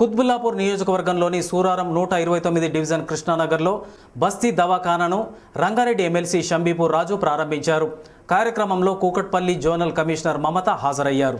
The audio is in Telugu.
కుత్బుల్లాపూర్ నియోజకవర్గంలోని సూరారం నూట ఇరవై తొమ్మిది డివిజన్ కృష్ణానగర్లో బస్తీ దవాఖానాను రంగారెడ్డి ఎమ్మెల్సీ షంబీపూర్ రాజు ప్రారంభించారు కార్యక్రమంలో కూకట్పల్లి జోనల్ కమిషనర్ మమత హాజరయ్యారు